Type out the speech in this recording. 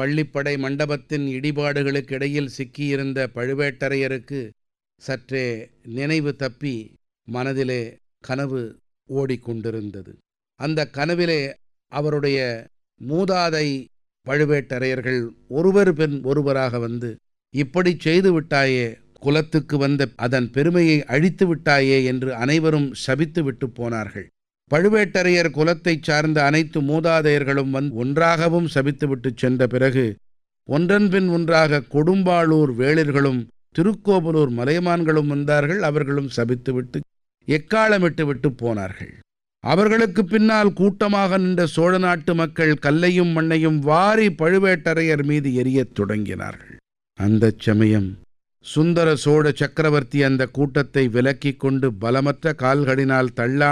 பள்ளிப்படை மண்டபத்தின் இடிபாடுகளுக்கு இடையில் சிக்கியிருந்த பழுவேட்டரையருக்கு சற்றே நினைவு தப்பி மனதிலே கனவு ஓடிக்கொண்டிருந்தது அந்த கனவிலே அவருடைய மூதாதை பழுவேட்டரையர்கள் ஒருவர் பின் ஒருவராக வந்து இப்படி செய்து விட்டாயே குலத்துக்கு வந்த அதன் பெருமையை அழித்து விட்டாயே என்று அனைவரும் சபித்து விட்டு போனார்கள் பழுவேட்டரையர் குலத்தைச் சார்ந்த அனைத்து மூதாதையர்களும் வந்து ஒன்றாகவும் சபித்துவிட்டு சென்ற பிறகு ஒன்றன்பின் ஒன்றாக கொடும்பாளூர் வேளிர்களும் திருக்கோவலூர் மலையமான்களும் வந்தார்கள் அவர்களும் சபித்துவிட்டு எக்காலமிட்டு விட்டு போனார்கள் அவர்களுக்கு பின்னால் கூட்டமாக நின்ற சோழ நாட்டு மக்கள் கல்லையும் மண்ணையும் வாரி பழுவேட்டரையர் மீது எரியத் தொடங்கினார்கள் அந்தச் சமயம் சுந்தர சோழ சக்கரவர்த்தி அந்த கூட்டத்தை விலக்கிக் கொண்டு பலமற்ற கால்களினால் தள்ளா